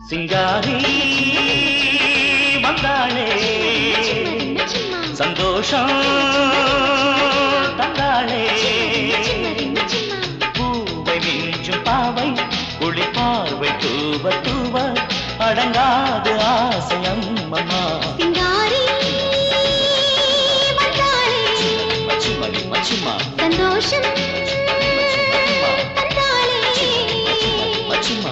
சிங்காரி வந்தாளே சந்தோஷம் தந்தாளே பூவை மிஞ்சும் பாவை குளி பார்வை தூவ தூவ அடங்காது ஆசையம் அம்மா மச்சிமடி மச்சிமா சந்தோஷம் தந்தாளே மச்சிமா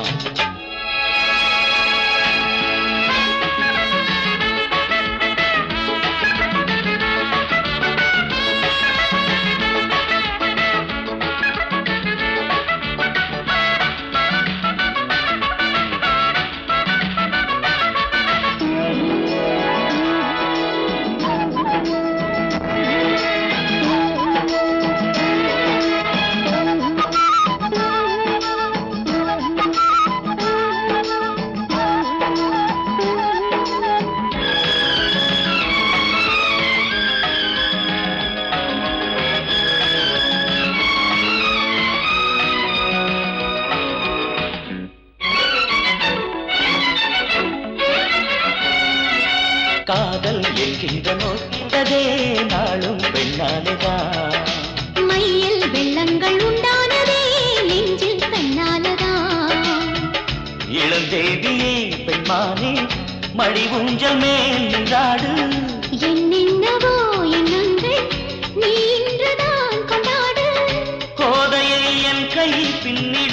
காதல் என்கின்ற நோக்கிட்டதே நாளும் பெண்ணாலேதான் மையில் வெள்ளங்கள் உண்டானதே நெஞ்சில் தன்னாலதான் இளந்தேவியே பெண்மானே மடி ஊஞ்சல் மேல் நின்றாடு என்னென்னவோ எண்ணங்கள் நீ இன்றுதான் கொண்டாடு கோதையை என் கை பின்னிட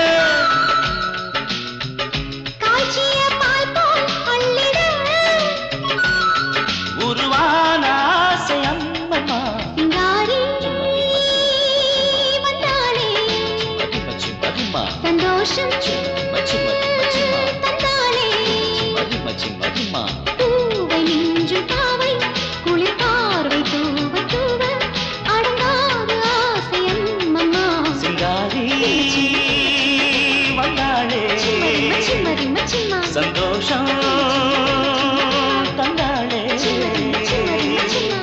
காய்ச்சிய பால் போல் அள்ளிட உருவான ஆசை அம்மம்மா சிங்காரி வந்தாளே மதி மச்சி மதிமா சந்தோஷம் மச்சி மதி மச்சிமா தந்தாளே மதி மச்சி மதிமா பூவை நெஞ்சும் பாவை குளிர் பார்வை தூவ தூவ அடங்காத ஆசை அம்மம்மா சிங்காரி வந்தாளே சிம்மரி மச்சிம்மா சந்தோஷம் தந்தாளே சிம்மரி மச்சிம்மா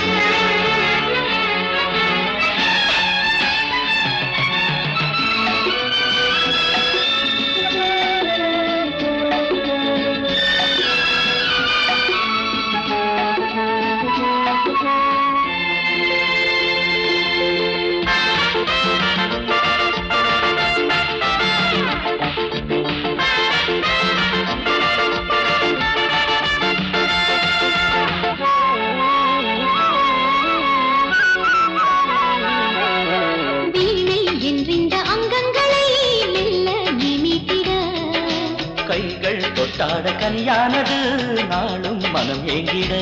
வீணை என்றிந்த அங்கங்களை மெல்ல நிமித்திட கைகள் தொட்டாட கனியானது நாளும் மனம் ஏங்கிட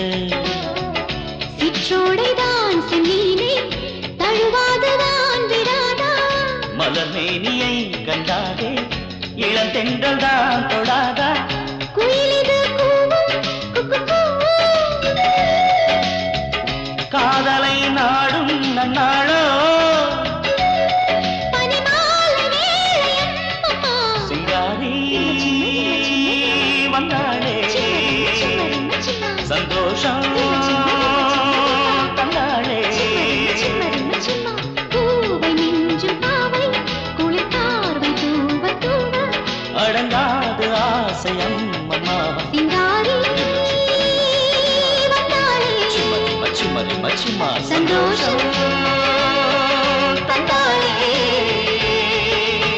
சிற்றோடைதான் செம்மீனை தழுவாததான் விடாதா மலர்மேனியை கண்டாதே இளந்தென்றல் தான் தொடாதா குயிலிது கூவும் குக்கு கூ. காதலை நாடும் நன்னாளோ பனிமாலை வேளையம்மம்மா. சிங்காரி வந்தாளே சிம்மரி, சிம்மரி, மச்சிம்மா. சந்தோஷம் தந்தாளே சிம்மரி, சிம்மரி, மச்சிம்மா. பூவை நெஞ்சும் பாவை குளிர் பார்வை தூவ தூவ அடங்காது ஆசையம் அம்மா சிங்காரி வந்தாளே மச்சிமரி மச்சிமா சந்தோஷம்